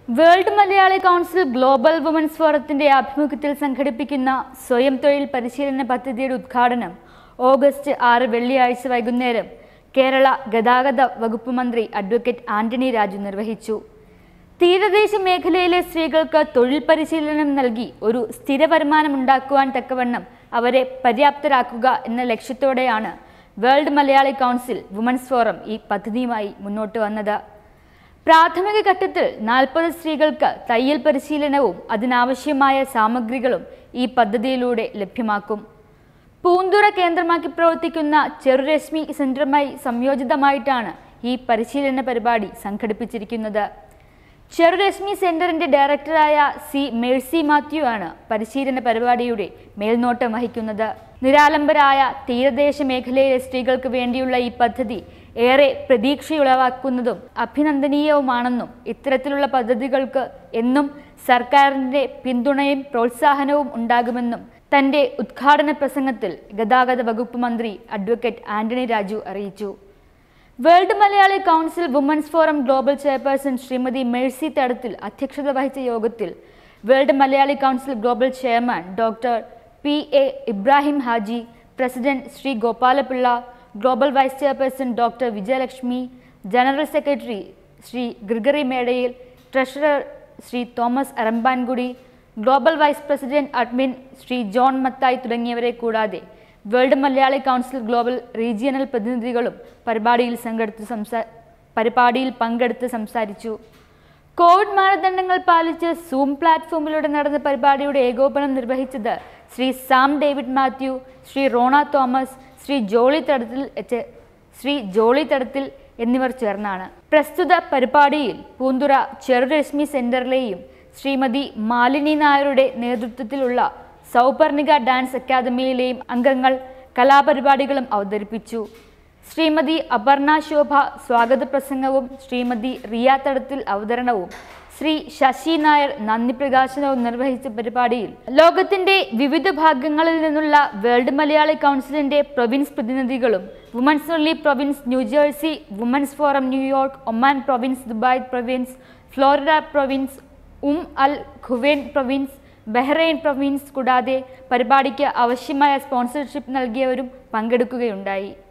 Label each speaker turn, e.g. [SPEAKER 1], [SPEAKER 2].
[SPEAKER 1] world Malayali council global women's ഫോറത്തിന്റെ ആഭിമുഖ്യത്തിൽ സംഘടിപ്പിക്കുന്ന സ്വയം തൊഴിൽ പരിശീലന പദ്ധതിയുടെ ഉദ്ഘാടനം ഓഗസ്റ്റ് ആറ് വെള്ളിയാഴ്ച വൈകുന്നേരം കേരള ഗതാഗത വകുപ്പ് മന്ത്രി അഡ്വക്കേറ്റ് ആന്റണി രാജു നിർവഹിച്ചു തീരദേശ മേഖലയിലെ സ്ത്രീകൾക്ക് തൊഴിൽ പരിശീലനം നൽകി ഒരു സ്ഥിര വരുമാനം ഉണ്ടാക്കുവാൻ തക്കവണ്ണം അവരെ പര്യാപ്തരാക്കുക എന്ന ലക്ഷ്യത്തോടെയാണ് world Malayali council women's forum ഈ പദ്ധതിയുമായി മുന്നോട്ട് വന്നത് പ്രാഥമിക ഘട്ടത്തിൽ നാൽപ്പത് സ്ത്രീകൾക്ക് തയ്യൽ പരിശീലനവും അതിനാവശ്യമായ സാമഗ്രികളും ഈ പദ്ധതിയിലൂടെ ലഭ്യമാക്കും പൂന്തുറ കേന്ദ്രമാക്കി പ്രവർത്തിക്കുന്ന ചെറുരശ്മി സെന്ററുമായി സംയോജിതമായിട്ടാണ് ഈ പരിശീലന പരിപാടി സംഘടിപ്പിച്ചിരിക്കുന്നത് ചെറുരശ്മി സെന്ററിന്റെ ഡയറക്ടറായ സി മേഴ്സി മാത്യു ആണ് പരിശീലന പരിപാടിയുടെ മേൽനോട്ടം വഹിക്കുന്നത് നിരാലംബരായ തീരദേശ മേഖലയിലെ സ്ത്രീകൾക്ക് വേണ്ടിയുള്ള ഈ പദ്ധതി ഏറെ പ്രതീക്ഷയുളവാക്കുന്നതും അഭിനന്ദനീയവുമാണെന്നും ഇത്തരത്തിലുള്ള പദ്ധതികൾക്ക് എന്നും സർക്കാരിന്റെ പിന്തുണയും പ്രോത്സാഹനവും ഉണ്ടാകുമെന്നും തന്റെ ഉദ്ഘാടന പ്രസംഗത്തിൽ ഗതാഗത വകുപ്പ് മന്ത്രി അഡ്വക്കേറ്റ് ആന്റണി രാജു അറിയിച്ചു world Malayali council women's forum global chairperson Shrimati Mercy Thadathil അധ്യക്ഷത വഹിച്ച യോഗത്തിൽ world Malayali council global chairman doctor P A Ibrahim Haji president Shri Gopalapillai global vice chairperson doctor Vijayalakshmi general secretary Shri Gregory Medayil treasurer Shri Thomas Arampankudi global vice president admin Shri John Mathai തുടങ്ങിയവരെ കൂടാതെ world Malayali council global regional പ്രതിനിധികളും പരിപാടിയിൽ സംഘടിച്ച് സംസാ പരിപാടിയിൽ പങ്കെടുത്ത് സംസാരിച്ചു കോവിഡ് മാനദണ്ഡങ്ങൾ പാലിച്ച് സൂം പ്ലാറ്റ്ഫോമിലൂടെ നടന്ന പരിപാടിയുടെ ഏകോപനം നിർവഹിച്ചത് ശ്രീ സാം ഡേവിഡ് മാത്യു ശ്രീ റോണ തോമസ് ശ്രീ ജോളി തടത്തിൽ എച്ച് ശ്രീ ജോളി തടത്തിൽ എന്നിവർ ചേർന്നാണ് പ്രസ്തുത പരിപാടിയിൽ പൂന്തുറ ചെറുരശ്മി സെന്ററിലെയും ശ്രീമതി മാലിനി നായരുടെ നേതൃത്വത്തിലുള്ള സൗപർണിക ഡാൻസ് അക്കാദമിയിലെയും അംഗങ്ങൾ കലാപരിപാടികളും അവതരിപ്പിച്ചു ശ്രീമതി അപർണ ശോഭ സ്വാഗത പ്രസംഗവും ശ്രീമതി റിയ തടത്തിൽ അവതരണവും ശ്രീ ശശി നായർ നന്ദി പ്രകാശനവും നിർവഹിച്ച പരിപാടിയിൽ ലോകത്തിന്റെ വിവിധ ഭാഗങ്ങളിൽ നിന്നുള്ള വേൾഡ് മലയാളി കൗൺസിലിന്റെ പ്രൊവിൻസ് പ്രതിനിധികളും women's only province New Jersey women's forum New York Oman province Dubai province Florida province Umm al Quwain province Bahrain province കൂടാതെ പരിപാടിക്ക് ആവശ്യമായ സ്പോൺസർഷിപ്പ് നൽകിയവരും പങ്കെടുക്കുകയുണ്ടായി